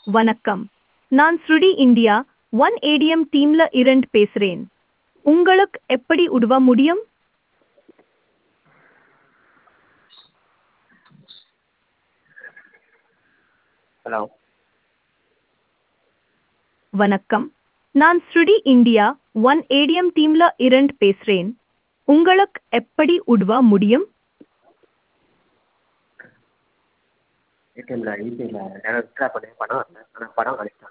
வணக்கம் நான் ஸ்ருடி இந்தியா ஒன் ஏடிஎம் டீம்ல இருந்து பேசுறேன் உங்களுக்கு எப்படி உதவ முடியும் ஹலோ வணக்கம் நான் ஸ்ருடி இந்தியா ஒன் ஏடிஎம் டீம்ல இருந்து பேசுறேன் உங்களுக்கு எப்படி உதவ முடியும் ஏடிஎம்ல யூபிஐல நேரம் வித்ட்ரா பண்ணேன் பணம் வரல ஆனால் பணம் கழிச்சிட்டாங்க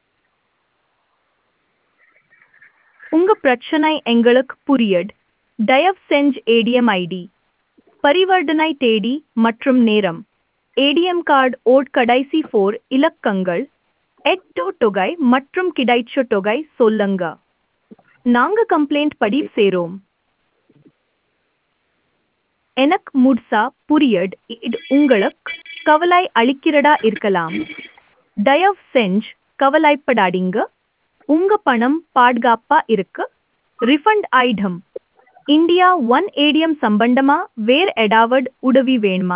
உங்க பிரச்சனை எங்களுக்கு புரியட் தயவு செஞ்சு ஏடிஎம் ஐடி பரிவர்த்தனை தேதி மற்றும் நேரம் ஏடிஎம் கார்டு ஓட் கடைசி ஃபோர் இலக்கங்கள் எட்டு தொகை மற்றும் கிடைச்ச தொகை சொல்லுங்க நாங்க கம்ப்ளைண்ட் பதிவு செய்றோம் எனக்கு முழுசா புரியட் இது உங்களுக்கு கவலை அளிக்கிறதா இருக்கலாம் தயவு செஞ்சு கவலைப்படாதீங்க உங்க பணம் பாதுகாப்பா இருக்கு refund item India One ATM சம்பந்தமா வேற ஏதாவது உதவி வேணுமா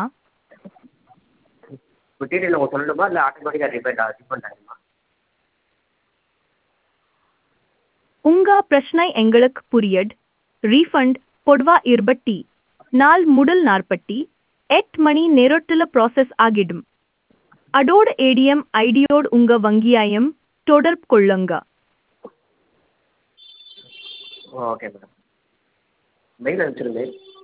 இப்போ டீட்டெயில் உங்களுக்கு சொல்லணுமா இல்லை ஆட்டோமேட்டிக்காக ரிஃபண்ட் ரிஃபண்ட் ஆகிடுமா உங்க பிரச்சனை எங்களுக்கு புரியட் ரீஃபண்ட் பொதுவா இருபத்தி நாள் முதல் நாற்பத்தி எட்டு மணி நேரத்துல ப்ராசஸ் ஆகிடும் அதோட ஏடிஎம் ஐடியோடு உங்க வங்கியாயம் தொடர்பு கொள்ளுங்க ஓகே மேடம் மெயில் அனுப்பிச்சிருங்க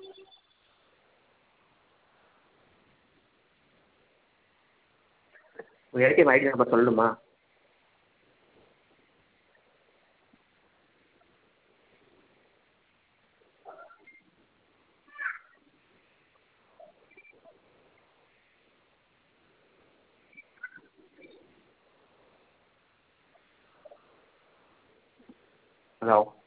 உங்கள் ஏடிஎம் ஐடி நம்பர் சொல்லணுமா ஹலோ